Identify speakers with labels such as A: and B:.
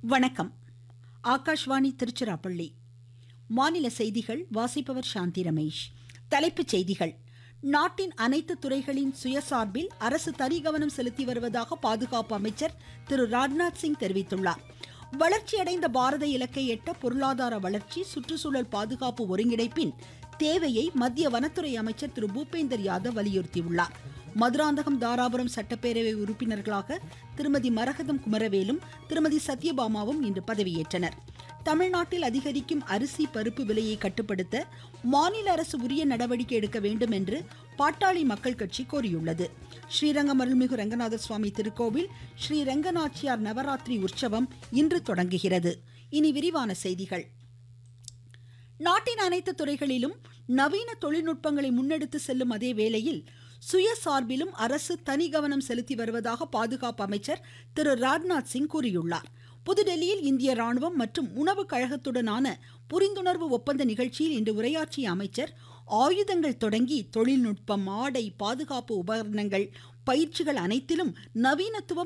A: வணக்கம் ஆகாஷ்வாணி திருச்சிராப்பள்ளி மாநில செய்திகள் வாசிப்பவர் சாந்தி ரமேஷ் தலைப்புச் செய்திகள் நாட்டின் அனைத்து துறைகளின் சுயசார்பில் அரசு தனி கவனம் செலுத்தி வருவதாக பாதுகாப்பு அமைச்சர் திரு ராஜ்நாத் சிங் தெரிவித்துள்ளார் வளர்ச்சியடைந்த பாரத இலக்கை எட்ட பொருளாதார வளர்ச்சி சுற்றுச்சூழல் பாதுகாப்பு ஒருங்கிணைப்பின் தேவையை மத்திய வனத்துறை அமைச்சர் திரு பூபேந்தர் யாதவ் வலியுறுத்தியுள்ளார் மதுராந்தகம் தாராபுரம் சட்டப்பேரவை உறுப்பினர்களாக திருமதி மரகதம் குமரவேலும் திருமதி சத்யபாமாவும் இன்று பதவியேற்றனர் தமிழ்நாட்டில் அதிகரிக்கும் அரிசி பருப்பு விலையை கட்டுப்படுத்த மாநில அரசு உரிய நடவடிக்கை எடுக்க வேண்டும் என்று பாட்டாளி மக்கள் கட்சி கோரியுள்ளது ஸ்ரீரங்கம் அருள்மிகு ரங்கநாத சுவாமி திருக்கோவில் ஸ்ரீ ரங்கநாச்சியார் நவராத்திரி உற்சவம் இன்று தொடங்குகிறது இனி விரிவான செய்திகள் நாட்டின் அனைத்து துறைகளிலும் நவீன தொழில்நுட்பங்களை முன்னெடுத்து செல்லும் அதே வேளையில் சுயசார்பிலும் அரசு தனி கவனம் செலுத்தி வருவதாக பாதுகாப்பு அமைச்சர் திரு ராஜ்நாத் சிங் கூறியுள்ளார் புதுடெல்லியில் இந்திய ராணுவம் மற்றும் உணவு கழகத்துடனான புரிந்துணர்வு ஒப்பந்த நிகழ்ச்சியில் இன்று உரையாற்றிய அமைச்சர் ஆயுதங்கள் தொடங்கி தொழில்நுட்பம் ஆடை பாதுகாப்பு உபகரணங்கள் பயிற்சிகள் அனைத்திலும் நவீனத்துவம்